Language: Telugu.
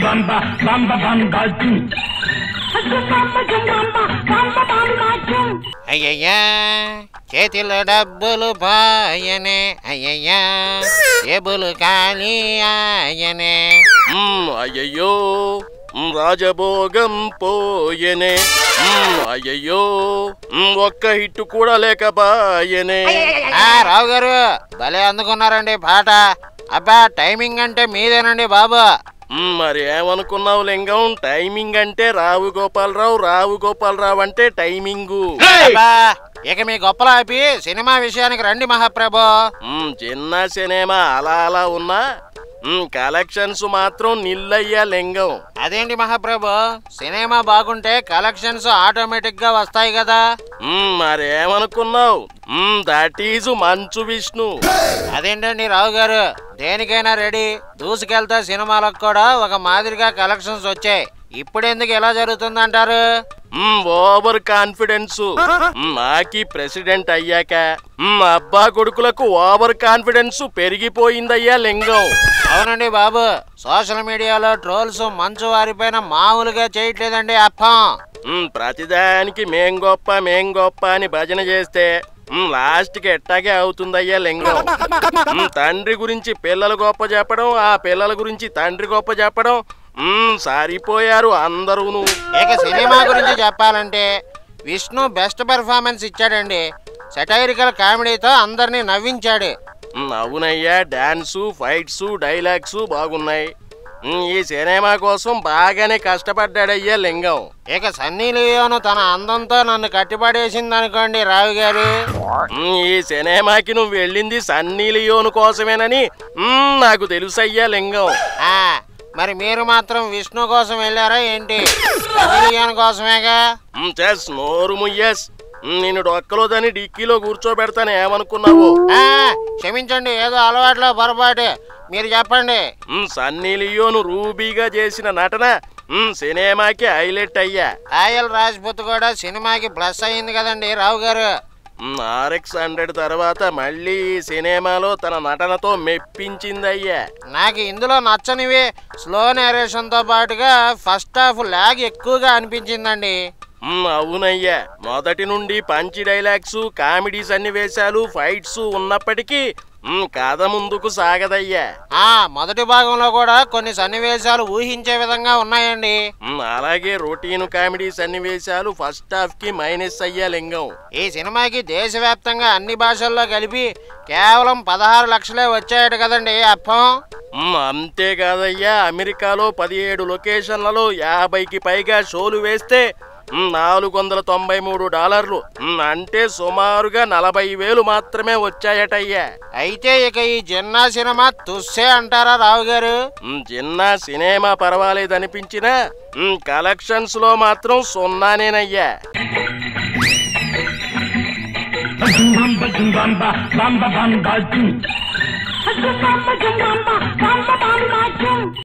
bamba bamba bamba jum. Bamba jum bamba bamba bamba jum. అయ్యయ్యా చేతిలో డబ్బులు పాయనే అయ్యయ్యా జేబులు ఖాళీ ఆయనే మ్మ్, అయ్యయ్యో మ్మ్, రాజభోగం పోయెనే మ్మ్, అయ్యయ్యో మ్మ్, ఒక్క హిట్ కూడా లేకపాయనే ఆ రావు గారు భలే అందుకున్నారండి పాట అబ్బా టైమింగ్ అంటే మీదేనండి బాబు మ్మ్, మరి ఏమనుకున్నావు లింగం టైమింగ్ అంటే రావు గోపాలరావు రావు గోపాలరావు అంటే టైమింగు అబ్బా ఇక మీ గొప్పలు ఆపి సినిమా విషయానికి రండి మహాప్రభు మ్మ్, చిన్న సినిమా అలా అలా ఉన్నా మ్మ్, కలెక్షన్స్ మాత్రం నిల్లయ్యా లింగం అదేంటి మహాప్రభు సినిమా బాగుంటే కలెక్షన్స్ ఆటోమేటిక్ గా వస్తాయి కదా మ్మ్, మరేమనుకున్నావు దట్ ఈజ్ మంచు విష్ణు అదేంటండి రావు గారు దేనికైనా రెడీ దూసుకెళ్తా సినిమాలకు కూడా ఒక మాదిరిగా కలెక్షన్స్ వచ్చాయి ఇప్పుడు ఎందుకు ఎలా జరుగుతుందంటారు మ్మ్, ఓవర్ కాన్ఫిడెన్స్ మ్మ్, మాకి ప్రెసిడెంట్ అయ్యాక మ్మ్, అబ్బా కొడుకులకు ఓవర్ కాన్ఫిడెన్స్ పెరిగిపోయిందయ్యా లింగం అవునండి బాబు సోషల్ మీడియాలో ట్రోల్స్ మంచు వారిపైన మామూలుగా చేయట్లేదండి అప్పం మ్మ్, ప్రతిదానికి మేం గొప్ప మేం గొప్ప అని భజన చేస్తే మ్మ్, లాస్ట్కి ఎట్టాగే అవుతుందయ్యా లింగం మ్మ్, తండ్రి గురించి పిల్లలు గొప్ప చెప్పడం ఆ పిల్లల గురించి తండ్రి గొప్ప చెప్పడం మ్మ్, సారిపోయారు అందరూను ఇక సినిమా గురించి చెప్పాలంటే విష్ణు బెస్ట్ పెర్ఫార్మెన్స్ ఇచ్చాడండి సెటైరికల్ కామెడీతో అందరినీ నవ్వించాడు మ్, అవునయ్యా డాన్సు ఫైట్స్ డైలాగ్స్ బాగున్నాయి మ్, ఈ సినిమా కోసం బాగానే కష్టపడ్డాడయ్యా లింగం ఇక సన్నీ లియోను తన అందంతో నన్ను కట్టిపడేసింది అనుకోండి రావు గారు మ్, ఈ సినిమాకి నువ్వు వెళ్ళింది సన్నీ లియోన్ కోసమేనని మ్, నాకు తెలుసయ్యా లింగం ఆ, మరి మీరు మాత్రం విష్ణు కోసం వెళ్ళారా ఏంటి సన్నీ లియోన్ కోసమేగా మ్, చెస్ నోరు ముయ్యస్ మ్, నిన్ను డొక్కలోదని డిక్కీలో కూర్చోబెడతాను ఏమనుకున్నావు ఆ, క్షమించండి ఏదో అలవాట్లో పొరపాటు మీరు చెప్పండి మ్, సన్నీ లియోను రూబీగా చేసిన నటన మ్, సినిమాకి హైలైట్ అయ్యా ఆయల్ రాజ్పుత్ కూడా సినిమాకి ప్లస్ అయింది కదండి రావు గారు ఆర్ఎక్స్ హండ్రెడ్ తర్వాత మళ్ళీ ఈ సినిమాలో తన నటనతో మెప్పించిందయ్యా నాకు ఇందులో నచ్చనివి స్లో నేరేషన్తో పాటుగా ఫస్ట్ హాఫ్ లాగ్ ఎక్కువగా అనిపించిందండి మ్, అవునయ్యా మొదటి నుండి పంచి డైలాగ్స్ కామెడీ సన్నివేశాలు ఫైట్స్ ఉన్నప్పటికీ మ్, కథ ముందుకు సాగదయ్యా ఆ మొదటి భాగంలో కూడా కొన్ని సన్నివేశాలు ఊహించే విధంగా ఉన్నాయండి మ్, అలాగే రొటీన్ కామెడీ సన్నివేశాలు ఫస్ట్ హాఫ్ కి మైనస్ అయ్యా లింగం ఈ సినిమాకి దేశవ్యాప్తంగా అన్ని భాషల్లో కలిపి కేవలం పదహారు లక్షలే వచ్చాయట కదండి అప్పం మ్, అంతేకాదయ్యా అమెరికాలో పదిహేడు లొకేషన్లలో యాభైకి పైగా షోలు వేస్తే మ్, నాలుగు వందల తొంభై మూడు డాలర్లు మ్, అంటే సుమారుగా నలభై వేలు మాత్రమే వచ్చాయటయ్యా అయితే ఇక ఈ జిన్నా సినిమా తుస్సే అంటారా రావు గారు మ్, చిన్న సినిమా పర్వాలేదనిపించినా మ్, కలెక్షన్స్ లో మాత్రం సున్నానేనయ్యా Bamba jum bamba bamba bamba jum. Bamba jum bamba bamba bamba jum.